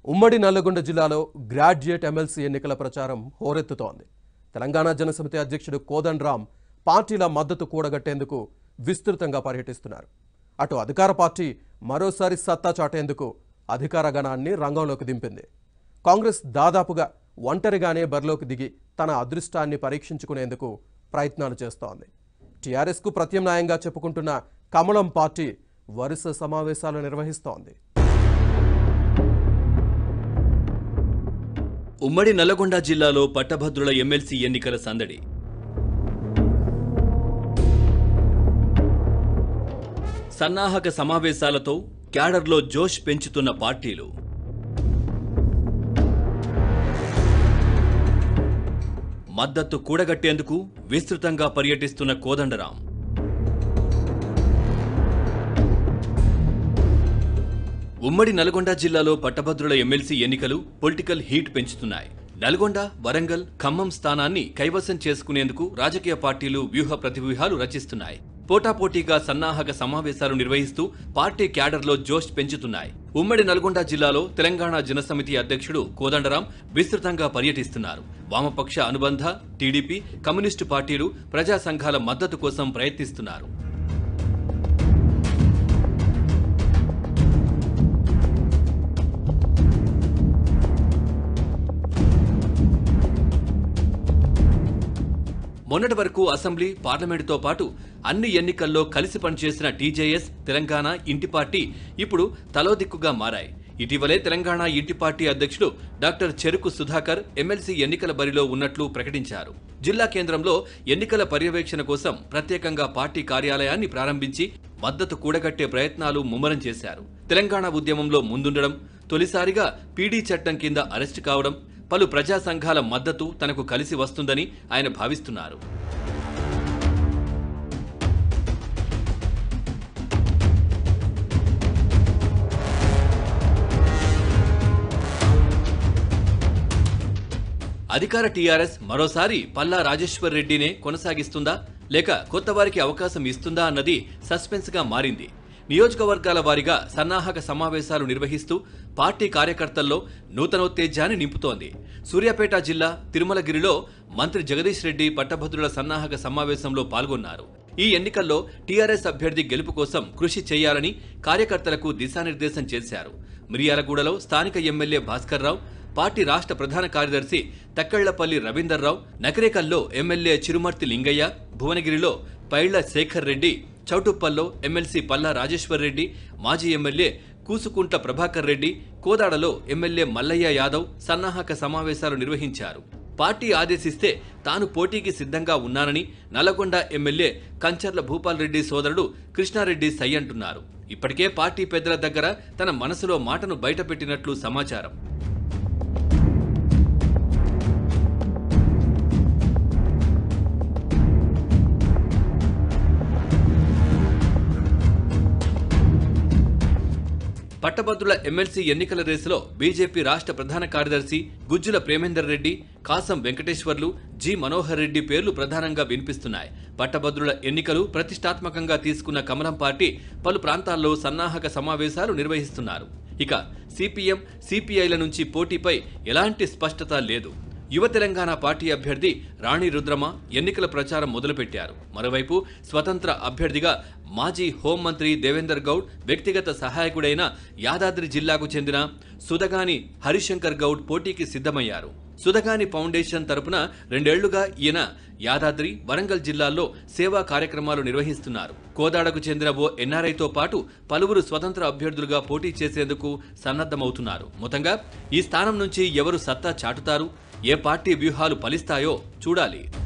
ఉమ్మడి నల్లగొండ జిల్లాలో graduate MLC ఎన్నికల ప్రచారం హోరెత్తుతోంది తెలంగాణ జనసమితి అధ్యక్షుడు కోదండ్ రామ్ పార్టీల మద్దతు కూడగట్టేందుకు విస్తృతంగా పర్యటిస్తున్నారు అటు అధికార పార్టీ మరోసారి సత్తా చాటేందుకు అధికార గణాన్ని రంగంలోకి దింపింది కాంగ్రెస్ దాదాపుగా ఒంటరిగానే బరిలోకి దిగి తన అదృష్టాన్ని పరీక్షించుకునేందుకు ప్రయత్నాలు చేస్తోంది టీఆర్ఎస్కు ప్రత్యామ్నాయంగా చెప్పుకుంటున్న కమలం పార్టీ వరుస సమావేశాలు నిర్వహిస్తోంది ఉమ్మడి నల్లగొండ జిల్లాలో పట్టభద్రుల ఎమ్మెల్సీ ఎన్నికల సందడి సన్నాహక సమావేశాలతో క్యాడర్లో జోష్ పెంచుతున్న పార్టీలు మద్దతు కూడగట్టేందుకు విస్తృతంగా పర్యటిస్తున్న కోదండరాం ఉమ్మడి నల్గొండ జిల్లాలో పట్టభద్రుల ఎమ్మెల్సీ ఎన్నికలు పొలిటికల్ హీట్ పెంచుతున్నాయి నల్గొండ వరంగల్ ఖమ్మం స్థానాన్ని కైవసం చేసుకునేందుకు రాజకీయ పార్టీలు వ్యూహ ప్రతివ్యూహాలు రచిస్తున్నాయి పోటాపోటీగా సన్నాహక సమావేశాలు నిర్వహిస్తూ పార్టీ క్యాడర్లో జోష్ పెంచుతున్నాయి ఉమ్మడి నల్గొండ జిల్లాలో తెలంగాణ జనసమితి అధ్యక్షుడు కోదండరాం విస్తృతంగా పర్యటిస్తున్నారు వామపక్ష అనుబంధ టీడీపీ కమ్యూనిస్టు పార్టీలు ప్రజా సంఘాల మద్దతు కోసం ప్రయత్నిస్తున్నారు మొన్నటి వరకు అసెంబ్లీ పార్లమెంటుతో పాటు అన్ని ఎన్నికల్లో కలిసి పనిచేసిన టీజేఎస్ తెలంగాణ ఇంటి పార్టీ ఇప్పుడు తలో దిక్కుగా మారాయి ఇటీవలే తెలంగాణ ఇంటి పార్టీ అధ్యక్షుడు డాక్టర్ చెరుకు సుధాకర్ ఎమ్మెల్సీ ఎన్నికల బరిలో ఉన్నట్లు ప్రకటించారు జిల్లా కేంద్రంలో ఎన్నికల పర్యవేక్షణ కోసం ప్రత్యేకంగా పార్టీ కార్యాలయాన్ని ప్రారంభించి మద్దతు కూడగట్టే ప్రయత్నాలు ముమ్మరం చేశారు తెలంగాణ ఉద్యమంలో ముందుండడం తొలిసారిగా పీడీ చట్టం కింద అరెస్టు కావడం పలు ప్రజా సంఘాల మద్దతు తనకు కలిసి వస్తుందని ఆయన భావిస్తున్నారు అధికార టీఆర్ఎస్ మరోసారి పల్లా రాజేశ్వర్ రెడ్డినే కొనసాగిస్తుందా లేక కొత్త వారికి అవకాశం ఇస్తుందా అన్నది సస్పెన్స్ గా మారింది నియోజకవర్గాల వారీగా సన్నాహక సమావేశాలు నిర్వహిస్తూ పార్టీ కార్యకర్తల్లో నూతనోత్తేజాన్ని నింపుతోంది సూర్యాపేట జిల్లా తిరుమలగిరిలో మంత్రి జగదీష్ రెడ్డి పట్టభద్రుల సన్నాహక సమావేశంలో పాల్గొన్నారు ఈ ఎన్నికల్లో టీఆర్ఎస్ అభ్యర్థి గెలుపు కోసం కృషి చేయాలని కార్యకర్తలకు దిశానిర్దేశం చేశారు మిర్యాలగూడలో స్థానిక ఎమ్మెల్యే భాస్కర్ రావు పార్టీ రాష్ట్ర ప్రధాన కార్యదర్శి తక్కళ్లపల్లి రవీందర్రావు నకరేకల్లో ఎమ్మెల్యే చిరుమర్తి లింగయ్య భువనగిరిలో పైళ్ల శేఖర్ రెడ్డి చౌటుప్పల్లో ఎమ్మెల్సీ పల్లా రాజేశ్వర్ రెడ్డి మాజీ ఎమ్మెల్యే కూసుకుంట్ల ప్రభాకర్ రెడ్డి కోదాడలో ఎమ్మెల్యే మల్లయ్య యాదవ్ సన్నాహక సమావేశాలు నిర్వహించారు పార్టీ ఆదేశిస్తే తాను పోటీకి సిద్ధంగా ఉన్నానని నల్లగొండ ఎమ్మెల్యే కంచర్ల భూపాల్ రెడ్డి సోదరుడు కృష్ణారెడ్డి సై అంటున్నారు ఇప్పటికే పార్టీ పెద్దల దగ్గర తన మనసులో మాటను బయటపెట్టినట్లు సమాచారం పట్టభద్రుల ఎమ్మెల్సీ ఎన్నికల రేసులో బీజేపీ రాష్ట్ర ప్రధాన కార్యదర్శి గుజ్జుల ప్రేమేందర్ రెడ్డి కాసం వెంకటేశ్వర్లు జి మనోహర్ రెడ్డి పేర్లు ప్రధానంగా వినిపిస్తున్నాయి పట్టభద్రుల ఎన్నికలు ప్రతిష్టాత్మకంగా తీసుకున్న కమలం పార్టీ పలు ప్రాంతాల్లో సన్నాహక సమావేశాలు నిర్వహిస్తున్నారు ఇక సిపిఎం సిపిఐల నుంచి పోటీపై ఎలాంటి స్పష్టత లేదు యువ తెలంగాణ పార్టీ అభ్యర్థి రాణి రుద్రమ ఎన్నికల ప్రచారం మొదలుపెట్టారు మరోవైపు స్వతంత్ర అభ్యర్థిగా మాజీ హోంమంత్రి దేవేందర్ గౌడ్ వ్యక్తిగత సహాయకుడైన యాదాద్రి జిల్లాకు చెందిన సుదగాని హరిశంకర్ గౌడ్ పోటీకి సిద్ధమయ్యారు సుదగాని ఫౌండేషన్ తరపున రెండేళ్లుగా ఈయన యాదాద్రి వరంగల్ జిల్లాల్లో సేవా కార్యక్రమాలు నిర్వహిస్తున్నారు కోదాడకు చెందిన ఓ ఎన్ఆర్ఐతో పాటు పలువురు స్వతంత్ర అభ్యర్థులుగా పోటీ చేసేందుకు సన్నద్ధమవుతున్నారు మొత్తంగా ఈ స్థానం నుంచి ఎవరు సత్తా చాటుతారు ఏ పార్టీ వ్యూహాలు ఫలిస్తాయో చూడాలి